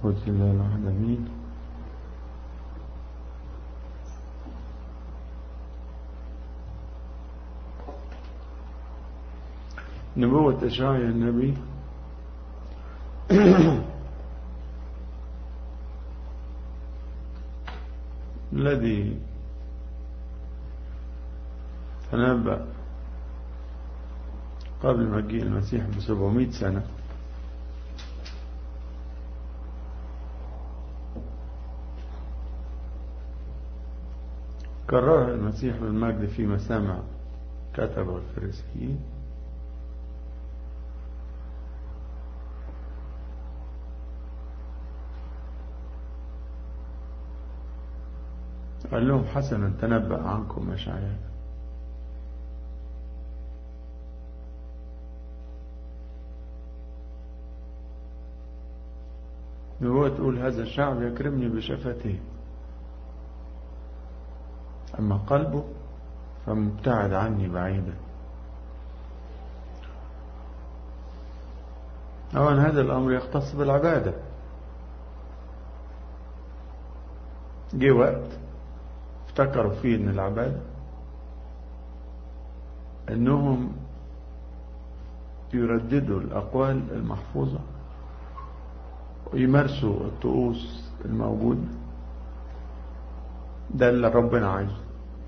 قلت الله الواحد أمين نبوة إشعيا النبي الذي تنبأ قبل مجيء المسيح بسبعمائة سنة كررها المسيح بالمجد في مسامع كتب الفريسيين قال لهم حسنا تنبأ عنكم أشعياء هو تقول هذا الشعب يكرمني بشفتيه أما قلبه فمبتعد عني بعيدا أولا هذا الأمر يختص بالعبادة جه وقت افتكروا فيه ان العبادة انهم يرددوا الاقوال المحفوظة ويمارسوا الطقوس الموجودة ده اللي ربنا عايزه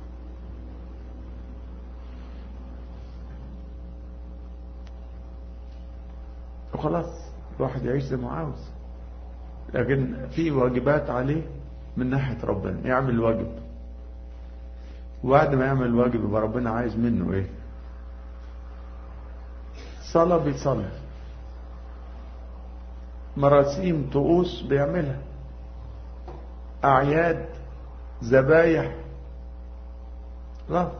وخلاص الواحد يعيش زي ما عاوز لكن في واجبات عليه من ناحية ربنا يعمل الواجب وبعد ما يعمل الواجب يبقى ربنا عايز منه ايه صلاة بيصلي مراسيم طقوس بيعملها أعياد ذبايح لا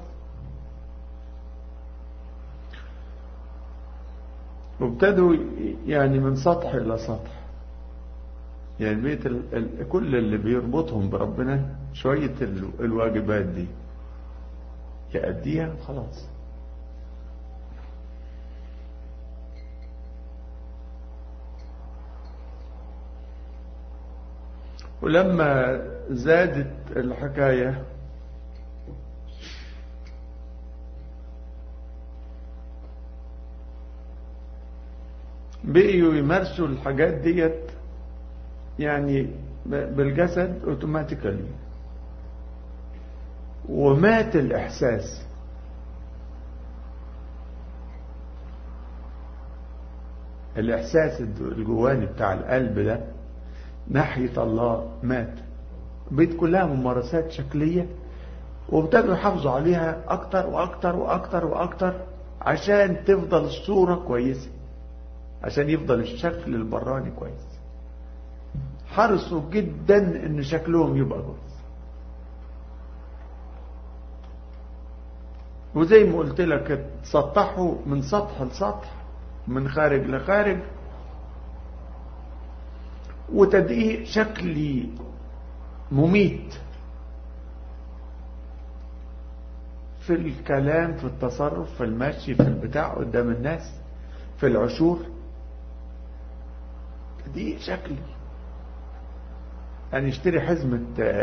وابتدوا يعني من سطح إلى سطح يعني بيت ال... ال... كل اللي بيربطهم بربنا شوية ال... الواجبات دي يأديها خلاص ولما زادت الحكاية بقيوا يمارسوا الحاجات ديت يعني بالجسد اوتوماتيكالي ومات الإحساس الإحساس الجواني بتاع القلب ده ناحية الله مات بيت كلها ممارسات شكلية وابتدوا يحافظوا عليها أكتر وأكتر وأكتر وأكتر عشان تفضل الصورة كويسة عشان يفضل الشكل البراني كويس حرصوا جدا ان شكلهم يبقى كويس وزي ما قلت لك تسطحوا من سطح لسطح من خارج لخارج وتدقيق شكلي مميت في الكلام في التصرف في المشي في البتاع قدام الناس في العشور تدقيق شكلي يعني يشتري حزمة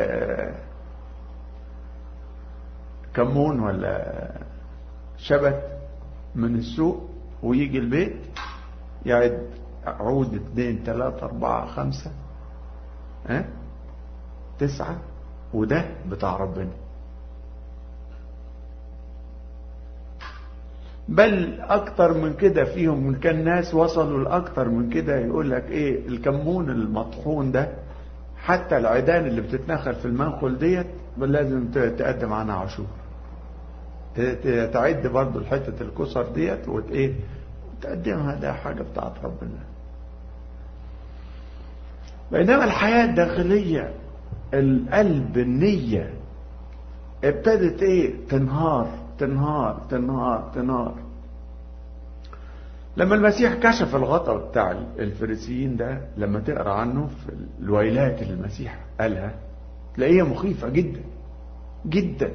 كمون ولا شبت من السوق ويجي البيت يعد عود اثنين ثلاثة أربعة خمسة ها تسعة وده بتاع ربنا بل أكتر من كده فيهم من كان ناس وصلوا لأكتر من كده يقول لك إيه الكمون المطحون ده حتى العيدان اللي بتتنخل في المنخل ديت لازم تقدم عنها عاشور تعد برضو الحتة الكسر ديت وت ايه تقدمها ده حاجة بتاعت ربنا بينما الحياة الداخلية القلب النية ابتدت ايه تنهار تنهار تنهار تنهار لما المسيح كشف الغطاء بتاع الفريسيين ده لما تقرا عنه في الويلات اللي المسيح قالها تلاقيها مخيفة جدا جدا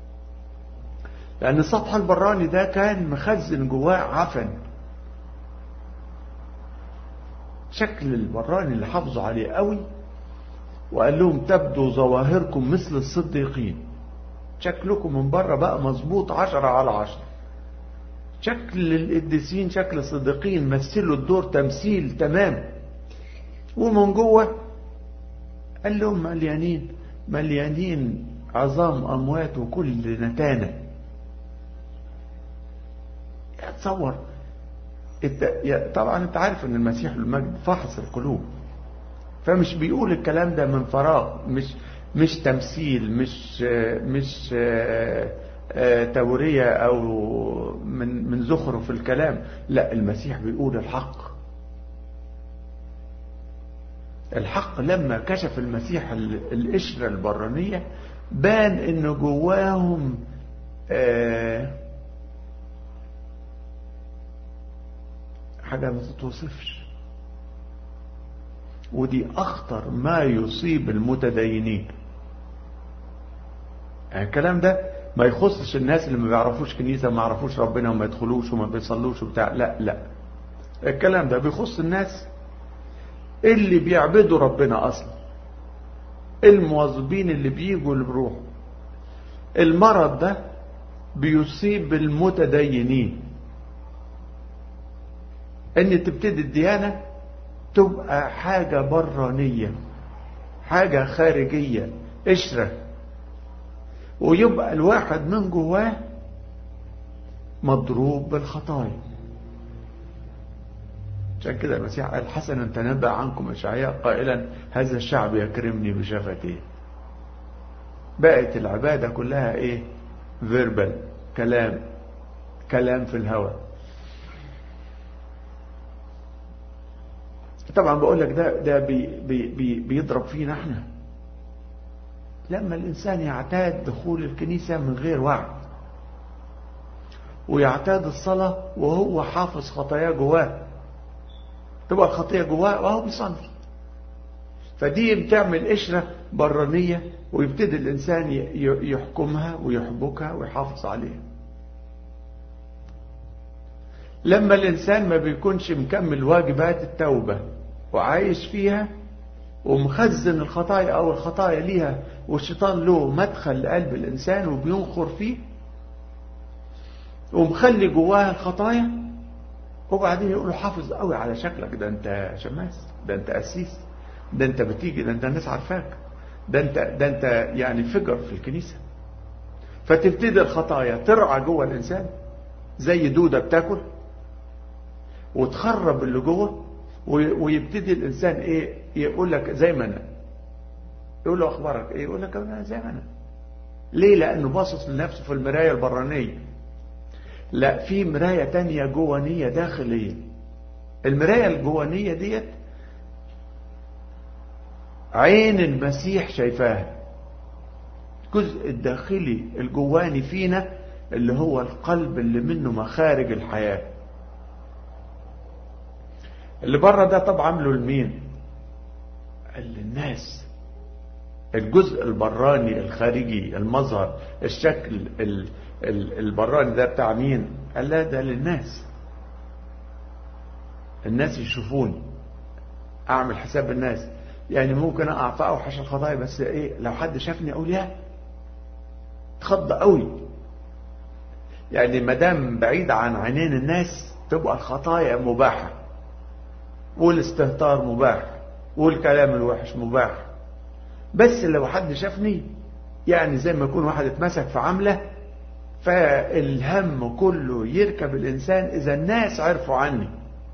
لأن السطح البراني ده كان مخزن جواه عفن شكل البراني اللي حافظوا عليه قوي وقال لهم تبدو ظواهركم مثل الصديقين شكلكم من بره بقى مظبوط عشرة على عشرة شكل القديسين شكل الصديقين مثلوا الدور تمثيل تمام ومن جوه قال لهم مليانين مليانين عظام أموات وكل نتانة تصور طبعا انت عارف ان المسيح المجد فحص القلوب فمش بيقول الكلام ده من فراغ مش مش تمثيل مش مش تورية او من من زخرف الكلام لا المسيح بيقول الحق الحق لما كشف المسيح القشرة البرانية بان ان جواهم حاجة ما تتوصفش ودي اخطر ما يصيب المتدينين يعني الكلام ده ما يخصش الناس اللي ما بيعرفوش كنيسة ما يعرفوش ربنا وما يدخلوش وما بيصلوش وبتاع لا لا الكلام ده بيخص الناس اللي بيعبدوا ربنا اصلا المواظبين اللي بيجوا اللي بيروحوا المرض ده بيصيب المتدينين ان تبتدي الديانة تبقى حاجة برانية حاجة خارجية قشرة ويبقى الواحد من جواه مضروب بالخطايا عشان كده المسيح قال حسنا تنبأ عنكم اشعياء قائلا هذا الشعب يكرمني بشفتيه بقت العبادة كلها ايه فيربال كلام كلام في الهواء طبعا بقول لك ده ده بي بي بي بيضرب فينا احنا لما الانسان يعتاد دخول الكنيسه من غير وعي ويعتاد الصلاه وهو حافظ خطاياه جواه تبقى الخطيه جواه وهو بيصلي فدي بتعمل قشره برانيه ويبتدي الانسان يحكمها ويحبكها ويحافظ عليها لما الانسان ما بيكونش مكمل واجبات التوبه وعايش فيها ومخزن الخطايا او الخطايا ليها والشيطان له مدخل لقلب الانسان وبينخر فيه ومخلي جواها الخطايا وبعدين يقول له حافظ قوي على شكلك ده انت شماس ده انت قسيس ده انت بتيجي ده انت الناس عارفاك ده انت ده انت يعني فجر في الكنيسه فتبتدي الخطايا ترعى جوه الانسان زي دوده بتاكل وتخرب اللي جوه ويبتدي الانسان ايه يقول لك زي ما انا يقول له اخبارك ايه يقول لك انا زي ما انا ليه لانه باصص لنفسه في المرايه البرانيه لا في مرايه تانية جوانيه داخليه المرايه الجوانيه ديت عين المسيح شايفاها الجزء الداخلي الجواني فينا اللي هو القلب اللي منه مخارج الحياه اللي بره ده طب عامله لمين قال للناس الجزء البراني الخارجي المظهر الشكل البراني ده بتاع مين قال لا ده للناس الناس يشوفوني اعمل حساب الناس يعني ممكن اقع في اوحش الخطايا بس ايه لو حد شافني اقول يا اتخض قوي يعني ما دام بعيد عن عينين الناس تبقى الخطايا مباحه والاستهتار مباح والكلام الوحش مباح بس لو حد شافني يعني زي ما يكون واحد اتمسك في عملة فالهم كله يركب الإنسان إذا الناس عرفوا عني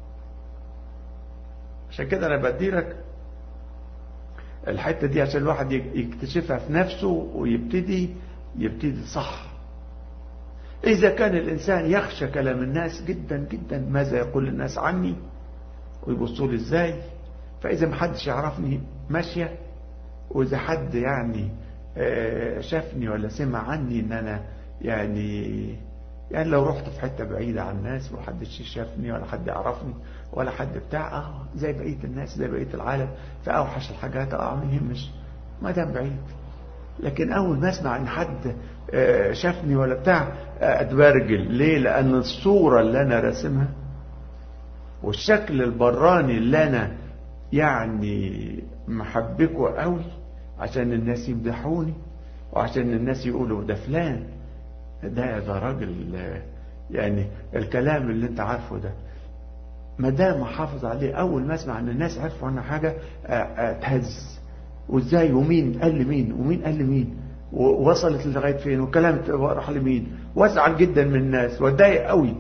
عشان كده أنا بديلك الحتة دي عشان الواحد يكتشفها في نفسه ويبتدي يبتدي صح إذا كان الإنسان يخشى كلام الناس جدا جدا ماذا يقول الناس عني ويبصوا لي ازاي فاذا ما حدش يعرفني ماشيه واذا حد يعني شافني ولا سمع عني ان انا يعني يعني لو رحت في حته بعيده عن الناس ومحدش شافني ولا حد يعرفني ولا حد بتاع اه زي بقيه الناس زي بقيه العالم في اوحش الحاجات اه ما يهمش ما دام بعيد لكن اول ما اسمع ان حد شافني ولا بتاع اتبرجل ليه لان الصوره اللي انا راسمها والشكل البراني اللي انا يعني محبكه قوي عشان الناس يمدحوني وعشان الناس يقولوا ده فلان ده ده راجل يعني الكلام اللي انت عارفه ده ما دام محافظ عليه اول ما اسمع ان الناس عرفوا عنه حاجه اتهز وازاي ومين قال لمين ومين قال لمين ووصلت لغايه فين والكلام راح لمين وازعل جدا من الناس واتضايق قوي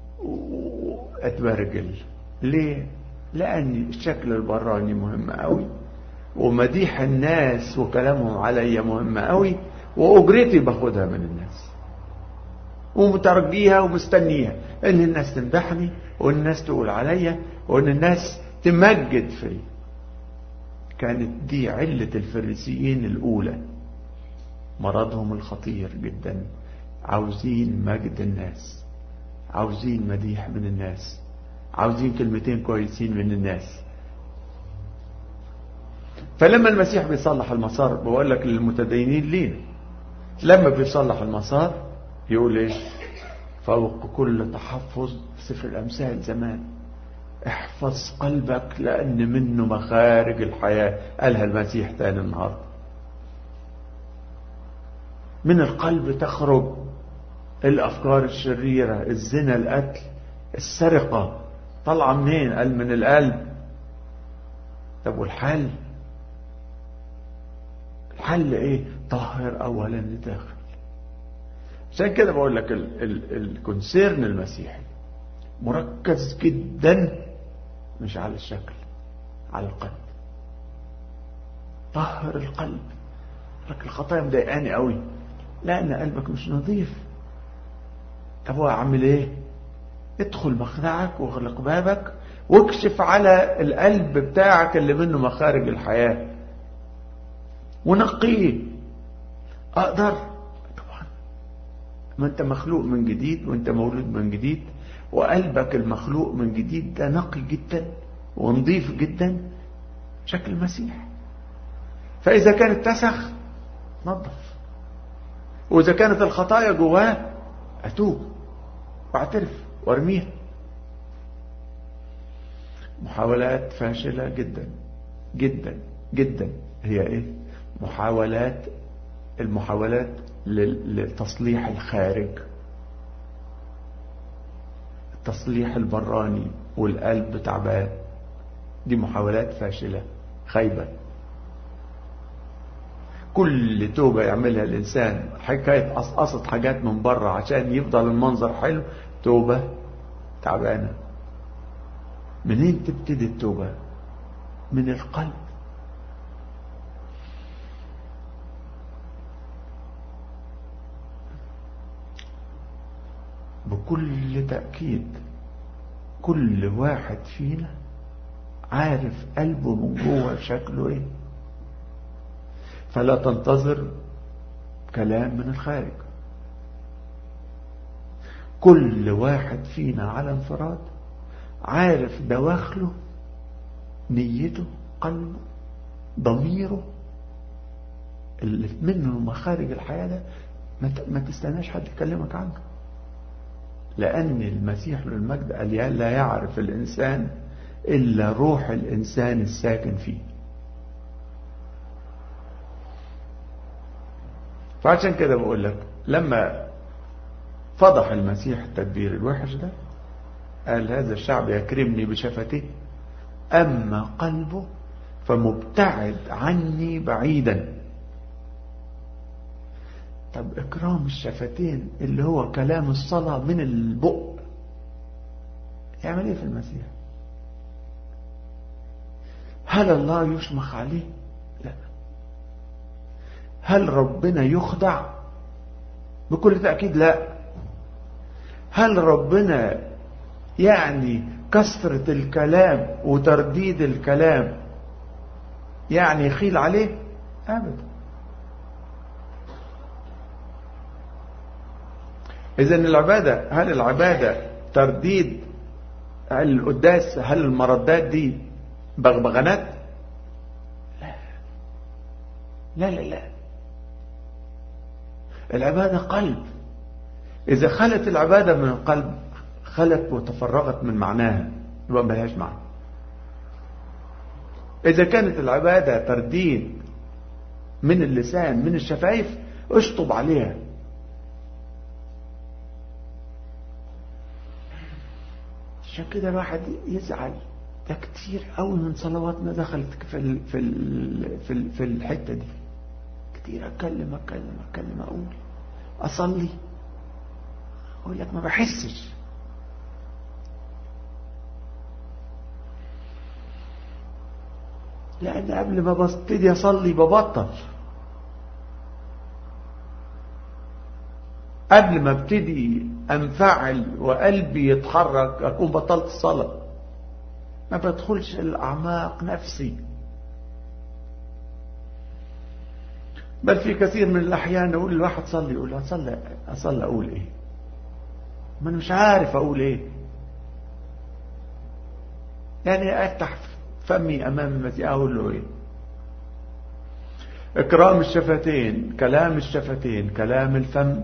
اتبرجل ليه لان الشكل البراني مهم قوي ومديح الناس وكلامهم عليا مهم قوي واجرتي باخدها من الناس ومترجيها ومستنيها ان الناس تمدحني وان الناس تقول عليا وان الناس تمجد فيا كانت دي علة الفريسيين الأولى مرضهم الخطير جدا عاوزين مجد الناس عاوزين مديح من الناس عاوزين كلمتين كويسين من الناس فلما المسيح بيصلح المسار بقول لك للمتدينين لينا لما بيصلح المسار يقول ايه فوق كل تحفظ سفر الامثال زمان احفظ قلبك لان منه مخارج الحياه قالها المسيح تاني النهارده من القلب تخرج الافكار الشريره الزنا القتل السرقه طالعه منين قال من القلب طب والحل الحل ايه طهر اولا لداخل عشان كده بقول لك الكونسيرن المسيحي مركز جدا مش على الشكل على القلب طهر القلب لك الخطايا مضايقاني قوي لان قلبك مش نظيف طب هو اعمل ايه ادخل مخدعك واغلق بابك واكشف على القلب بتاعك اللي منه مخارج الحياه ونقيه اقدر طبعا ما انت مخلوق من جديد وانت مولود من جديد وقلبك المخلوق من جديد ده نقي جدا ونظيف جدا شكل المسيح فاذا كان اتسخ نظف واذا كانت الخطايا جواه اتوب واعترف وارميها محاولات فاشله جدا جدا جدا هي ايه محاولات المحاولات لتصليح الخارج التصليح البراني والقلب تعبان دي محاولات فاشلة خايبة كل توبة يعملها الإنسان حكاية قصقصت حاجات من بره عشان يفضل المنظر حلو توبة تعبانة منين تبتدي التوبة من القلب بكل تأكيد كل واحد فينا عارف قلبه من جوه شكله ايه فلا تنتظر كلام من الخارج كل واحد فينا على انفراد عارف دواخله نيته قلبه ضميره اللي منه مخارج الحياة ده ما تستناش حد يكلمك عنه لأن المسيح للمجد قال لا يعرف الإنسان إلا روح الإنسان الساكن فيه فعشان كده بقول لك لما فضح المسيح التدبير الوحش ده قال هذا الشعب يكرمني بشفتيه أما قلبه فمبتعد عني بعيدا طب إكرام الشفتين اللي هو كلام الصلاة من البق يعمل إيه في المسيح هل الله يشمخ عليه لا هل ربنا يخدع بكل تأكيد لا هل ربنا يعني كثرة الكلام وترديد الكلام يعني يخيل عليه أبدا إذا العبادة هل العبادة ترديد هل القداس هل المردات دي بغبغانات لا لا لا لا العبادة قلب إذا خلت العبادة من القلب خلت وتفرغت من معناها يبقى ملهاش معنى إذا كانت العبادة ترديد من اللسان من الشفايف اشطب عليها عشان كده الواحد يزعل ده كتير قوي من صلواتنا دخلت في ال في ال في, ال في الحته دي كتير اتكلم اتكلم اتكلم اقول اصلي اقول لك ما بحسش لان قبل ما ببتدي اصلي ببطل قبل ما ابتدي انفعل وقلبي يتحرك اكون بطلت الصلاه ما بدخلش الاعماق نفسي بل في كثير من الاحيان اقول الواحد صلي يقول اصلي اصلي اقول ايه ما انا مش عارف اقول ايه يعني افتح فمي امام المسيح اقول له ايه اكرام الشفتين كلام الشفتين كلام الفم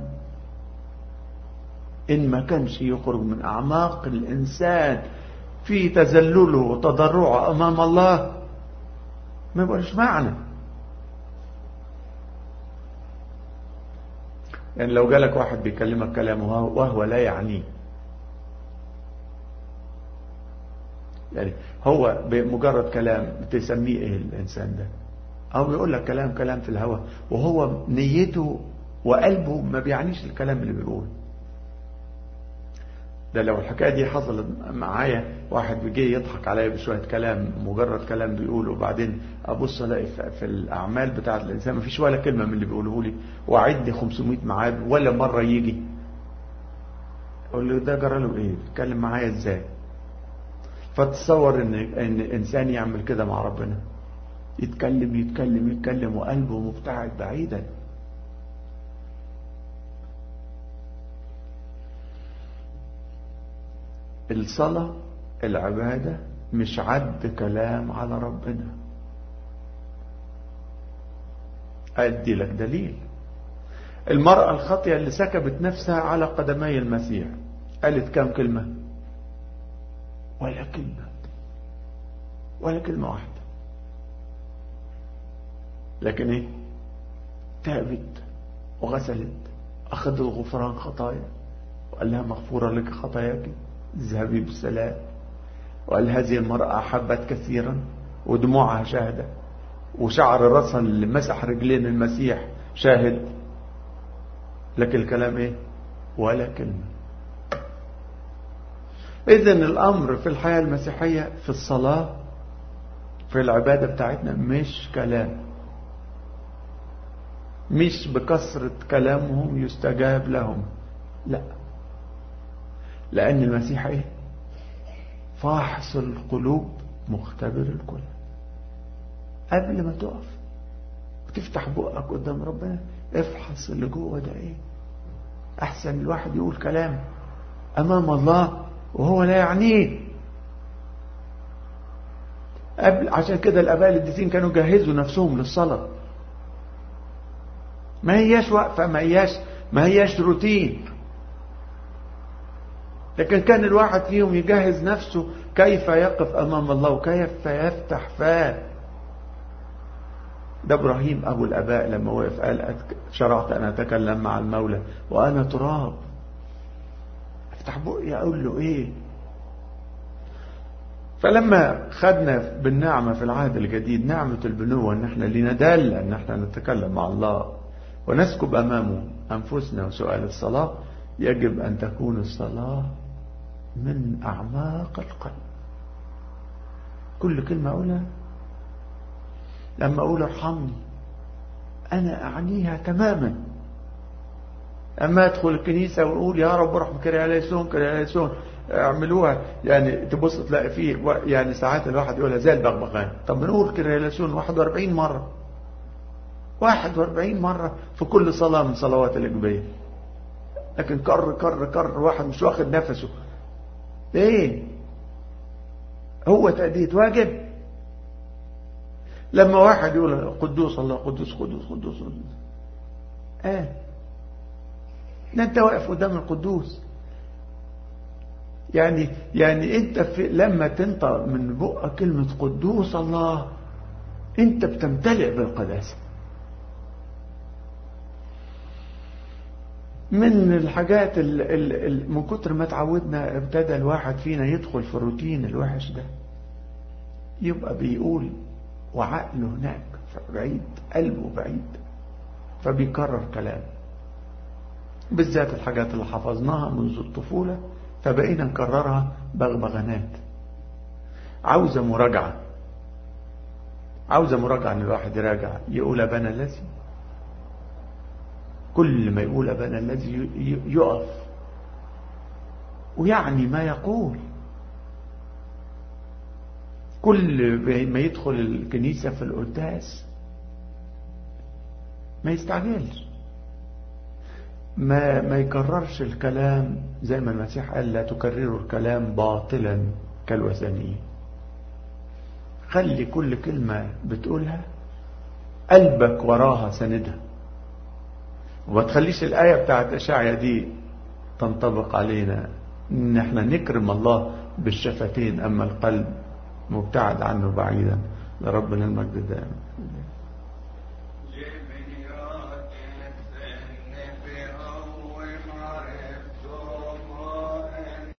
ان ما كانش يخرج من اعماق الانسان في تذلله وتضرعه امام الله ما يبقاش معنى يعني لو جالك واحد بيكلمك كلام وهو لا يعنيه يعني هو بمجرد كلام تسميه ايه الانسان ده او بيقول لك كلام كلام في الهوى وهو نيته وقلبه ما بيعنيش الكلام اللي بيقوله ده لو الحكايه دي حصلت معايا واحد بيجي يضحك عليا بشويه كلام مجرد كلام بيقوله وبعدين ابص الاقي في الاعمال بتاعه الانسان ما فيش ولا كلمه من اللي بيقوله لي واعد 500 ميعاد ولا مره يجي اقول له ده جرى له ايه بيتكلم معايا ازاي فتصور ان ان انسان يعمل كده مع ربنا يتكلم يتكلم يتكلم وقلبه مبتعد بعيدا الصلاة العبادة مش عد كلام على ربنا أدي لك دليل المرأة الخاطئة اللي سكبت نفسها على قدمي المسيح قالت كام كلمة ولا كلمة ولا كلمة واحدة لكن ايه تابت وغسلت أخذت غفران خطايا وقال لها مغفورة لك خطاياك اذهبي بالسلام وقال هذه المرأة أحبت كثيرا ودموعها شاهدة وشعر رأسها اللي مسح رجلين المسيح شاهد لكن الكلام ايه ولا كلمة إذا الأمر في الحياة المسيحية في الصلاة في العبادة بتاعتنا مش كلام مش بكثرة كلامهم يستجاب لهم لا لأن المسيح إيه فاحص القلوب مختبر الكل قبل ما تقف وتفتح بقك قدام ربنا افحص اللي جوه ده ايه احسن الواحد يقول كلام امام الله وهو لا يعنيه قبل عشان كده الاباء القديسين كانوا جهزوا نفسهم للصلاه ما هياش وقفه ما هياش ما هياش روتين لكن كان الواحد فيهم يجهز نفسه كيف يقف امام الله وكيف يفتح فاه ده ابراهيم ابو الاباء لما وقف قال شرعت ان اتكلم مع المولى وانا تراب افتح بقي اقول له ايه فلما خدنا بالنعمه في العهد الجديد نعمه البنوه ان احنا لندل ان احنا نتكلم مع الله ونسكب امامه انفسنا وسؤال الصلاه يجب ان تكون الصلاه من اعماق القلب كل كلمه اقولها لما اقول ارحمني انا اعنيها تماما اما ادخل الكنيسه واقول يا رب ارحم كرياليسون كرياليسون اعملوها يعني تبص تلاقي فيه يعني ساعات الواحد يقولها زي البغبغان طب بنقول كرياليسون 41 مره 41 مره في كل صلاه من صلوات الاجبيه لكن كر كر كر واحد مش واخد نفسه ايه هو تأدية واجب لما واحد يقول قدوس الله قدوس قدوس قدوس, قدوس. اه ده انت واقف قدام القدوس يعني يعني انت في لما تنطق من بقك كلمة قدوس الله انت بتمتلئ بالقداسة من الحاجات ال ال ال من كتر ما تعودنا ابتدى الواحد فينا يدخل في الروتين الوحش ده يبقى بيقول وعقله هناك بعيد قلبه بعيد فبيكرر كلام بالذات الحاجات اللي حفظناها منذ الطفولة فبقينا نكررها بغبغانات عاوزة مراجعة عاوزة مراجعة ان الواحد يراجع يقول ابانا الذي كل ما يقول ابانا الذي يقف ويعني ما يقول كل ما يدخل الكنيسة في القداس ما يستعجلش ما ما يكررش الكلام زي ما المسيح قال لا تكرروا الكلام باطلا كالوثنيين خلي كل كلمة بتقولها قلبك وراها سندها وما تخليش الآية بتاعت أشعيا دي تنطبق علينا إن احنا نكرم الله بالشفتين أما القلب مبتعد عنه بعيدا لربنا المجد دائما